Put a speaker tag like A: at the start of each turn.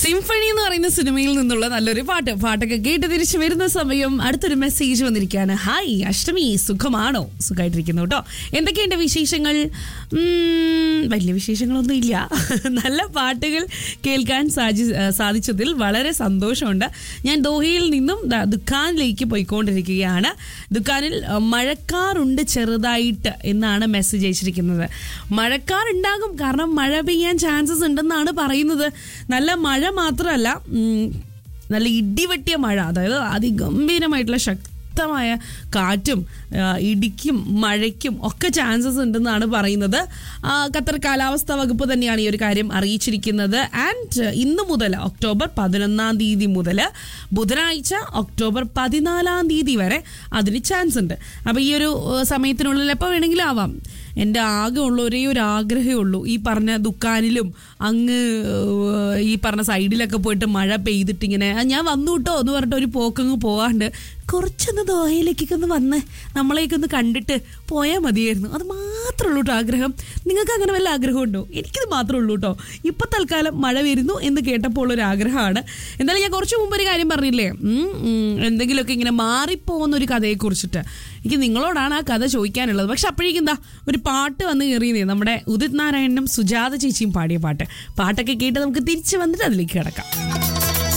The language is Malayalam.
A: സിംഫണി എന്ന് പറയുന്ന സിനിമയിൽ നിന്നുള്ള നല്ലൊരു പാട്ട് പാട്ടൊക്കെ കേട്ട് തിരിച്ചു വരുന്ന സമയം അടുത്തൊരു മെസ്സേജ് വന്നിരിക്കുകയാണ് ഹായ് അഷ്ടമി സുഖമാണോ സുഖമായിട്ടിരിക്കുന്നു കേട്ടോ എന്തൊക്കെയുണ്ട് വിശേഷങ്ങൾ ഉം, വലിയ വിശേഷങ്ങളൊന്നും ഇല്ല നല്ല പാട്ടുകൾ കേൾക്കാൻ സാധി സാധിച്ചതിൽ വളരെ സന്തോഷമുണ്ട് ഞാൻ ദോഹയിൽ നിന്നും ദാ ദുഃഖാനിലേക്ക് പോയിക്കൊണ്ടിരിക്കുകയാണ് ദുഃഖാനിൽ അഹ്, മഴക്കാറുണ്ട് ചെറുതായിട്ട് എന്നാണ് മെസ്സേജ് അയച്ചിരിക്കുന്നത് മഴക്കാർ ഉണ്ടാകും കാരണം മഴ പെയ്യാൻ ചാൻസസ് ഉണ്ടെന്നാണ് പറയുന്നത് നല്ല മഴ മാത്രമല്ല ഉം, നല്ല ഇടിവെട്ടിയ മഴ അതായത് അതിഗംഭീരമായിട്ടുള്ള ശക്തമായ കാറ്റും ആ, ഇടിക്കും മഴയ്ക്കും ഒക്കെ ചാൻസസ് ഉണ്ടെന്നാണ് പറയുന്നത് ആ, ഖത്തർ കാലാവസ്ഥാ വകുപ്പ് തന്നെയാണ് ഈ ഒരു കാര്യം അറിയിച്ചിരിക്കുന്നത് ആൻഡ് ഇന്ന് മുതൽ ഒക്ടോബർ പതിനൊന്നാം തീയതി മുതൽ ബുധനാഴ്ച ഒക്ടോബർ പതിനാലാം തീയതി വരെ അതിന് ചാൻസ് ഉണ്ട് അപ്പോൾ ഈ ഒരു ഏഹ്, സമയത്തിനുള്ളിൽ എപ്പോൾ വേണമെങ്കിലും ആവാം എൻ്റെ ആകെ ഉള്ള ഒരേ ഒരു ആഗ്രഹമേ ഉള്ളൂ ഈ പറഞ്ഞ ദുക്കാനിലും അങ്ങ് ഏഹ്, ഈ പറഞ്ഞ സൈഡിലൊക്കെ പോയിട്ട് മഴ പെയ്തിട്ട് ഇങ്ങനെ "ആ, ഞാൻ വന്നു കേട്ടോ എന്ന് പറഞ്ഞിട്ട് ഒരു പോക്കങ്ങ് പോവാണ്ട് കുറച്ചൊന്ന് ദോഹയിലേക്കൊക്കെ ഒന്ന് വന്ന് നമ്മളെയൊക്കെ ഒന്ന് കണ്ടിട്ട് പോയാൽ മതിയായിരുന്നു അത് മാത്രമേ ഉള്ളൂ കേട്ടോ ആഗ്രഹം നിങ്ങൾക്ക് അങ്ങനെ വല്ല ആഗ്രഹമുണ്ടോ എനിക്കിത് മാത്രമേ ഉള്ളൂ കേട്ടോ ഇപ്പം തൽക്കാലം മഴ വരുന്നു എന്ന് കേട്ടപ്പോൾ ഒരു ആഗ്രഹമാണ് എന്തായാലും ഞാൻ കുറച്ച് മുമ്പ് ഒരു കാര്യം പറഞ്ഞില്ലേ ഉം, ഉം, എന്തെങ്കിലുമൊക്കെ ഇങ്ങനെ മാറിപ്പോകുന്ന ഒരു കഥയെക്കുറിച്ചിട്ട് എനിക്ക് നിങ്ങളോടാണ് ആ കഥ ചോദിക്കാനുള്ളത് പക്ഷെ അപ്പോഴേക്കും എന്താ ഒരു പാട്ട് വന്ന് കയറിയതേ നമ്മുടെ ഉദിത് നാരായണനും സുജാത ചേച്ചിയും പാടിയ പാട്ട് പാട്ടൊക്കെ കേട്ട് നമുക്ക് തിരിച്ച് വന്നിട്ട് അതിലേക്ക് കിടക്കാം